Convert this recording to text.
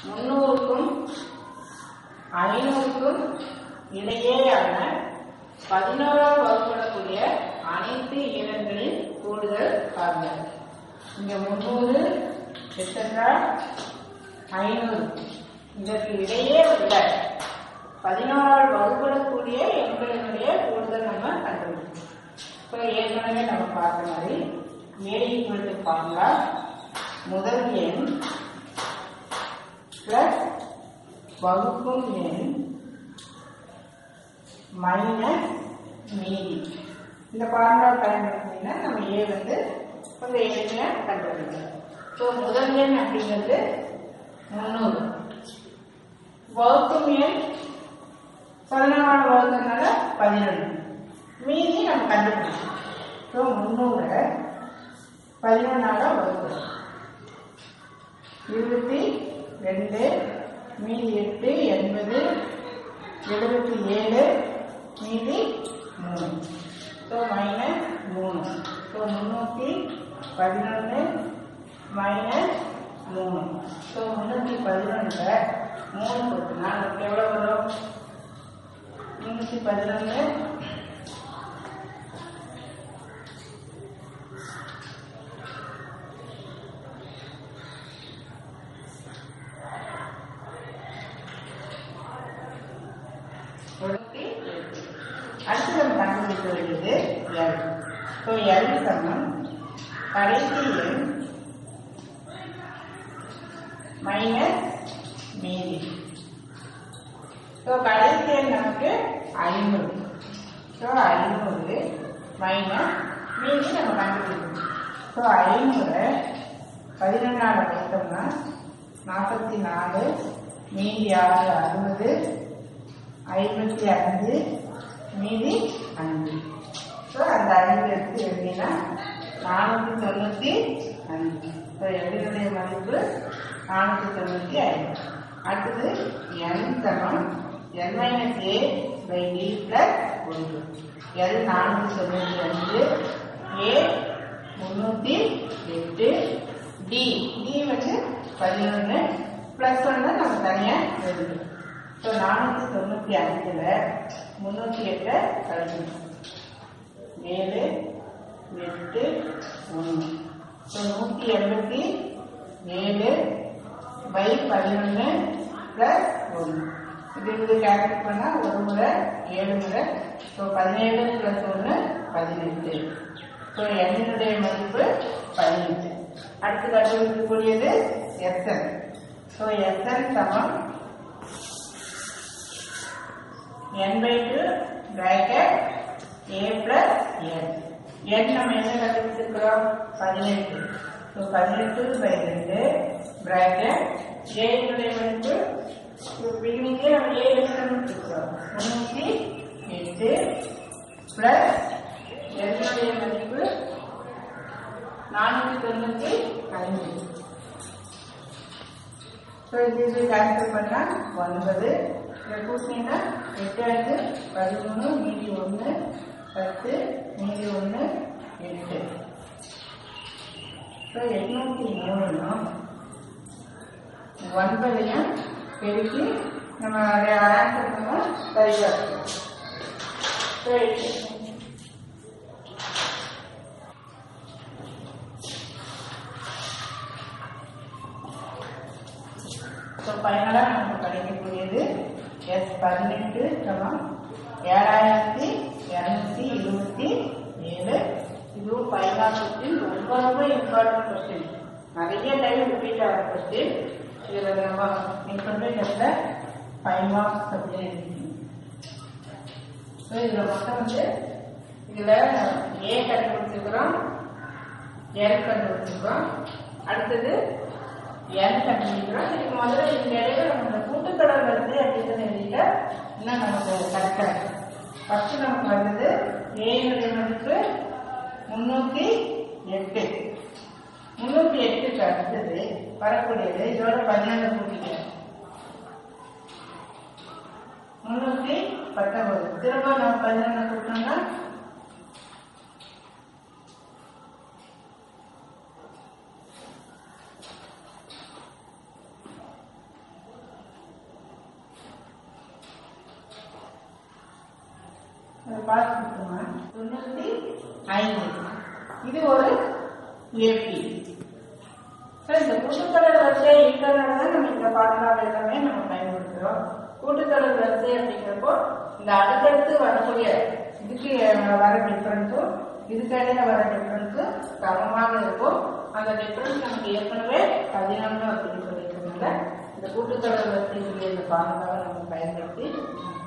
முன்னூறுக்கும் ஐநூறுக்கும் இடையேயான பதினோராம் வகுப்படக்கூடிய அனைத்து இனங்களின் கூடுதல் காரணம் இங்க முன்னூறு எட்டா ஐநூறு இதற்கு இடையே உள்ள பதினோரால் வகுப்படக்கூடிய எண்களினுடைய கூடுதல் நம்ம கண்டுபிடிக்கணும் இப்போ ஏற்கனவே நம்ம பார்த்த மாதிரி ஏ ஈக்குவல் டு ஃபார்முலா முதல் எண் பிளஸ் வகுக்கும் எண் மைனஸ் மீதி இந்த ஃபார்முலா பயன்படுத்தினா நம்ம ஏ வந்து கொஞ்சம் எளிமையாக கண்டுபிடிக்கலாம் ஸோ முதல் எண் அப்படிங்கிறது முந்நூறு வகுக்கும் எண் பதினாறு வகுக்கிறதுனால பதினொன்று மீதி நம்ம கண்டுபிடிச்சோம் ஸோ முந்நூறு பதினொன்றால வகுக்கிறோம் இருபத்தி ரெண்டு மீதி எட்டு எண்பது எழுபத்தி ஏழு மீதி மூணு ஸோ மைனஸ் மூணு ஸோ முந்நூற்றி பதினொன்று மைனஸ் மூணு ஸோ முந்நூற்றி பதினொன்றில் மூணு போட்டுனா நமக்கு எவ்வளோ வரும் முந்நூற்றி பதினொன்று தொண்ணூற்றி எட்டு. அடுத்து நம்ம கண்டுபிடிக்க வேண்டியது எல் ஸோ எல் சமம் கடைசி எண் மைனஸ் மீதி ஸோ கடைசி எண் நமக்கு ஐநூறு ஸோ ஐநூறு மைனஸ் மீதி நம்ம கண்டுபிடிக்கணும் ஸோ ஐநூறு பதினொன்றால் வகுத்தோம்னா நாற்பத்தி நாலு மீதி ஆறு அறுபது ஐம்பத்தி அஞ்சு மீதி அஞ்சு ஸோ அந்த அஞ்சு எடுத்து எழுதினா நானூற்றி தொண்ணூற்றி அஞ்சு ஸோ எழுதினுடைய மதிப்பு நானூற்றி தொண்ணூற்றி ஐந்து அடுத்தது என் சமம் N minus A by D plus ஒன்று எல் நானூற்றி தொண்ணூற்றி அஞ்சு ஏ முந்நூற்றி எட்டு டி டி வந்து பதினொன்று ப்ளஸ் ஒன்று நம்ம தனியாக எழுதணும் ஸோ நானூற்றி தொண்ணூற்றி அஞ்சில் முந்நூற்றி எட்டை கழிக்கணும் ஏழு எட்டு ஒன்று ஸோ நூற்றி எண்பத்தி ஏழு பை பதினொன்று ப்ளஸ் ஒன்று இது இது கேல்குலேட் பண்ணால் ஒரு முறை ஏழு முறை ஸோ பதினேழு ப்ளஸ் ஒன்று பதினெட்டு ஸோ எண்ணினுடைய மதிப்பு பதினெட்டு அடுத்து கண்டுபிடிக்கக்கூடியது எஸ்என் ஸோ எஸ்என் சமம் n by 2 bracket a plus n n நம்ம என்ன கண்டுபிடிச்சிருக்கிறோம் பதினெட்டு ஸோ பதினெட்டு பை ரெண்டு bracket a னுடைய மதிப்பு பிகினிங்லே நம்ம a என்ன கண்டுபிடிச்சிருக்கிறோம் முன்னூற்றி எட்டு பிளஸ் n னுடைய மதிப்பு நானூற்றி தொண்ணூற்றி அஞ்சு ஸோ இது இது கேன்சல் பண்ணால் ஒன்பது இதை கூட்டினீங்கன்னா எட்டு அஞ்சு பதிமூணு மீதி ஒன்று பத்து மீதி ஒன்று எட்டு ஸோ எட்நூற்றி மூணுனா ஒன்பதையும் பெருக்கி நம்ம அதை ஆன்சர் நம்ம சரியாக இருக்கும் ஸோ எட்டு ஸோ ஃபைனலாக நமக்கு கிடைக்கக்கூடியது எஸ் பதினெட்டு சமம் ஏழாயிரத்தி இரநூத்தி இருபத்தி ஏழு இதுவும் ஃபைனல் கொஸ்டின் ரொம்ப ரொம்ப இம்பார்ட்டன்ட் கொஸ்டின் நிறைய டைம் ரிப்பீட் ஆகிற கொஸ்டின் இதில் நம்ம இன்ஃபர்மேஷனில் ஃபைவ் மார்க்ஸ் அப்படின்னு இருக்கு ஸோ இதில் மொத்தம் வந்து இதில் ஏ கண்டுபிடிச்சிருக்கிறோம் எல் கண்டுபிடிச்சிருக்கிறோம் அடுத்தது n கண்டுபிடிக்கிறோம் இதுக்கு முதல்ல இந்த இடையில நம்ம இந்த கூட்டுத்தொடர் வருது அப்படின்னு எழுதிட்டு இன்னும் நமக்கு கரெக்டாக இருக்கு ஃபர்ஸ்ட் நமக்கு வந்தது ஏனுடைய மதிப்பு முன்னூற்றி எட்டு முன்னூற்றி எட்டுக்கு அடுத்தது வரக்கூடியது இதோட பதினொன்று கூட்டிக்கிறேன் முன்னூற்றி பத்தொன்பது திரும்ப நம்ம பதினொன்று கூட்டோம்னா பார்த்துக்கோங்க தொண்ணூத்தி ஐந்து இது ஒரு ஏபி சார் இந்த கூட்டுத்தொடர் வரிசை இருக்கிறதுனால தான் நம்ம இந்த பார்முலா எல்லாமே நம்ம பயன்படுத்துறோம் கூட்டுத்தொடர் வரிசை அப்படிங்கிறப்போ இந்த அடுத்தடுத்து வரக்கூடிய இதுக்கு வர டிஃபரன்ஸும் இதுக்கு இடையில வர டிஃபரன்ஸும் சமமாக இருக்கும் அந்த டிஃபரன்ஸ் நமக்கு ஏற்கனவே பதினொன்று அப்படின்னு சொல்லியிருக்கனால இந்த கூட்டுத்தொடர் வரிசைக்குரிய இந்த பார்முலாவை நம்ம பயன்படுத்தி